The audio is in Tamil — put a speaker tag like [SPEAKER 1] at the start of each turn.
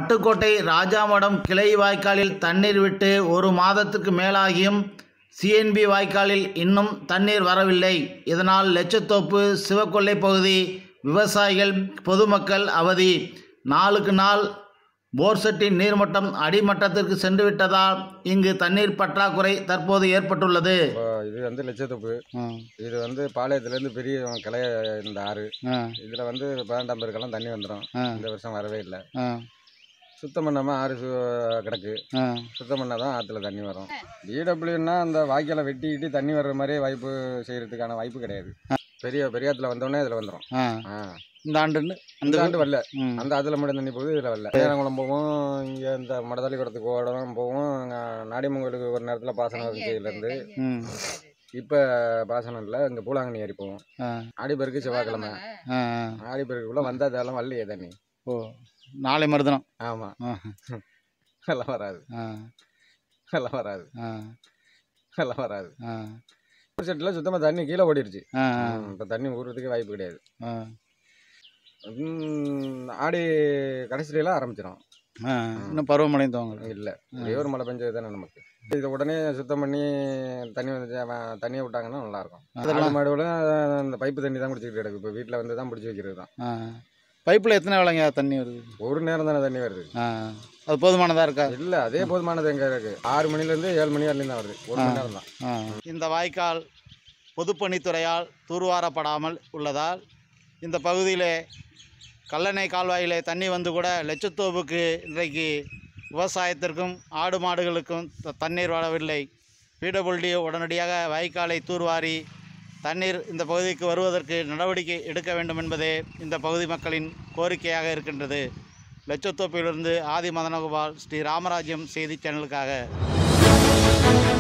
[SPEAKER 1] பட்டுக்கோட்டை ராஜாமடம் கிளை வாய்க்காலில் தண்ணீர் விட்டு ஒரு மாதத்துக்கு மேலாகியும் சிஎன்பி வாய்க்காலில் இன்னும் தண்ணீர் வரவில்லை இதனால் லட்சத்தோப்பு சிவக்கொல்லை பகுதி விவசாயிகள் பொதுமக்கள் அவதி நாளுக்கு நாள் போர்செட்டின் நீர்மட்டம் அடிமட்டத்திற்கு சென்று விட்டதால் இங்கு தண்ணீர் பற்றாக்குறை தற்போது ஏற்பட்டுள்ளது
[SPEAKER 2] இப்போ இது வந்து லட்சத்தொப்பு
[SPEAKER 3] ஆ
[SPEAKER 2] இது வந்து பாளையத்துலேருந்து பெரிய கிளைய இந்த ஆறு
[SPEAKER 3] ஆ
[SPEAKER 2] இதில் வந்து பன்னெண்டாம் பேருக்கெல்லாம் தண்ணி வந்துடும்
[SPEAKER 3] ஆ.
[SPEAKER 2] இந்த வருஷம் வரவே இல்லை
[SPEAKER 3] ஆ
[SPEAKER 2] சுத்தம் பண்ணாமல் ஆறு சு கிடக்கு
[SPEAKER 3] ஆ
[SPEAKER 2] சுத்தம் பண்ணால் தான் ஆற்றுல தண்ணி வரும் டிடபிள்யூன்னா அந்த வாய்க்காலை வெட்டிக்கிட்டு தண்ணி வர்ற மாதிரியே வாய்ப்பு செய்கிறதுக்கான வாய்ப்பு கிடையாது பெரிய பெரியாத்துல வந்தோடனே இதில் வந்துடும்
[SPEAKER 3] ஆ
[SPEAKER 2] ஆ
[SPEAKER 3] இந்த ஆண்டுன்னு
[SPEAKER 2] இந்த ஆண்டு வரல
[SPEAKER 3] ம்
[SPEAKER 2] அந்த ஆற்றுல மட்டும் தண்ணி போகுது இதில் வரல சேரங்குளம் போவோம் இங்கே இந்த மடதாளி குடத்துக்கு ஓடம் போவோம் நாடிமங்கலுக்கு ஒரு நேரத்தில் பாசனம் இருந்துச்சுலேருந்து
[SPEAKER 3] ம்
[SPEAKER 2] இப்போ பாசனம் இல்லை இங்கே பூலாங்கண்ணி ஏறி போவோம்
[SPEAKER 3] ஆ
[SPEAKER 2] ஆடிப்பெருக்கு செவ்வாய்க்கிழமை
[SPEAKER 3] ஆ
[SPEAKER 2] ஆடிப்பெருக்குள்ளே வந்தால் அதெல்லாம் வரலையே தண்ணி
[SPEAKER 3] ஓ நாளை மறுதினம்
[SPEAKER 2] ஆமாம்
[SPEAKER 3] ஆ
[SPEAKER 2] எல்லாம் வராது
[SPEAKER 3] ஆ
[SPEAKER 2] எல்லாம் வராது
[SPEAKER 3] ஆ
[SPEAKER 2] எல்லாம் வராது
[SPEAKER 3] ஆ
[SPEAKER 2] ஒரு செட்டில் சுத்தமாக தண்ணி கீழே ஓடிடுச்சு
[SPEAKER 3] ஆ
[SPEAKER 2] இப்போ தண்ணி ஊறுறதுக்கு வாய்ப்பு கிடையாது
[SPEAKER 3] ஆ
[SPEAKER 2] ம், ஆடி கடைசிலாம் ஆரம்பிச்சிடும்
[SPEAKER 3] ஆ இன்னும் பருவமழை துவங்கல
[SPEAKER 2] இல்லை ஒரே ஒரு மழை பெஞ்சது தானே நமக்கு இதை உடனே சுத்தம் பண்ணி தண்ணி வந்து அவன் தண்ணியை விட்டாங்கன்னா நல்லாயிருக்கும்
[SPEAKER 3] அதெல்லாம்
[SPEAKER 2] அதெல்லாம் மாடு அந்த பைப்பு தண்ணி தான் குடிச்சிக்கிட்டு கிடக்கு இப்போ வீட்டில் வந்து தான் பிடிச்சி வைக்கிறது தான்
[SPEAKER 3] ஆ பைப்பில் எத்தனை வேலைங்க தண்ணி வருது
[SPEAKER 2] ஒரு நேரம் தானே தண்ணி வருது
[SPEAKER 3] ஆ அது போதுமானதாக இருக்கா
[SPEAKER 2] இல்லை அதே போதுமானது எங்கே இருக்குது ஆறு மணிலேருந்து ஏழு மணி வரலையும் தான் வருது ஒரு மணி நேரம் தான்
[SPEAKER 3] ஆ
[SPEAKER 1] இந்த வாய்க்கால் பொதுப்பணித்துறையால் தூர்வாரப்படாமல் உள்ளதால் இந்த பகுதியிலே கல்லணை கால்வாயிலே தண்ணி வந்து கூட லட்சத்தோப்புக்கு இன்றைக்கு விவசாயத்திற்கும் ஆடு மாடுகளுக்கும் த- தண்ணீர் வரவில்லை பிடபிள்யூடி உடனடியாக வாய்க்காலை தூர்வாரி தண்ணீர் இந்த பகுதிக்கு வருவதற்கு நடவடிக்கை எடுக்க வேண்டும் என்பதே இந்த பகுதி மக்களின் கோரிக்கையாக இருக்கின்றது லட்சத்தோப்பிலிருந்து ஆதி மதனகோபால் ஸ்ரீ ராமராஜ்யம் செய்தி சேனலுக்காக